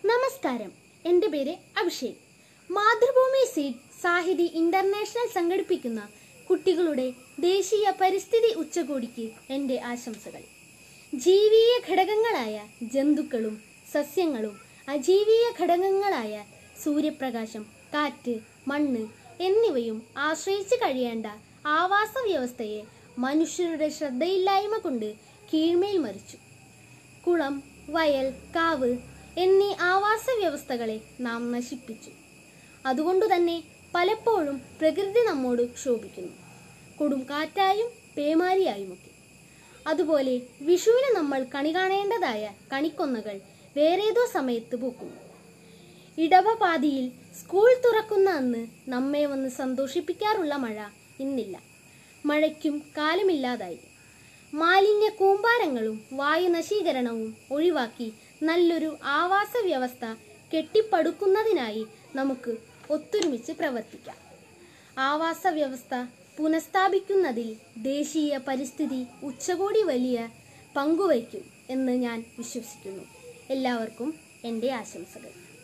നമസ്കാരം എൻ്റെ പേര് അഭിഷേക് മാതൃഭൂമി സീഡ് സാഹിതി ഇന്റർനാഷണൽ സംഘടിപ്പിക്കുന്ന കുട്ടികളുടെ ദേശീയ പരിസ്ഥിതി ഉച്ചകോടിക്ക് എൻ്റെ ആശംസകൾ ജീവീയ ഘടകങ്ങളായ ജന്തുക്കളും സസ്യങ്ങളും അജീവീയ ഘടകങ്ങളായ സൂര്യപ്രകാശം കാറ്റ് മണ്ണ് എന്നിവയും ആശ്രയിച്ച് കഴിയേണ്ട ആവാസ വ്യവസ്ഥയെ മനുഷ്യരുടെ ശ്രദ്ധയില്ലായ്മ കൊണ്ട് കീഴ്മേൽ മറിച്ചു കുളം വയൽ കാവ് എന്നീ ആവാസ വ്യവസ്ഥകളെ നാം നശിപ്പിച്ചു അതുകൊണ്ടുതന്നെ പലപ്പോഴും പ്രകൃതി നമ്മോട് ക്ഷോഭിക്കുന്നു കൊടും കാറ്റായും പേമാരിയായുമൊക്കെ അതുപോലെ വിഷുവിന് നമ്മൾ കണി കാണേണ്ടതായ കണിക്കൊന്നകൾ വേറേതോ സമയത്ത് പൂക്കുന്നു ഇടവപാതിയിൽ സ്കൂൾ തുറക്കുന്ന അന്ന് നമ്മെ വന്ന് സന്തോഷിപ്പിക്കാറുള്ള മഴ ഇന്നില്ല മഴയ്ക്കും കാലമില്ലാതായി മാലിന്യ കൂമ്പാരങ്ങളും വായു നശീകരണവും ഒഴിവാക്കി നല്ലൊരു ആവാസ വ്യവസ്ഥ കെട്ടിപ്പടുക്കുന്നതിനായി നമുക്ക് ഒത്തൊരുമിച്ച് പ്രവർത്തിക്കാം ആവാസ വ്യവസ്ഥ പുനഃസ്ഥാപിക്കുന്നതിൽ ദേശീയ പരിസ്ഥിതി ഉച്ചകോടി വലിയ പങ്കുവയ്ക്കും എന്ന് ഞാൻ വിശ്വസിക്കുന്നു എല്ലാവർക്കും എൻ്റെ ആശംസകൾ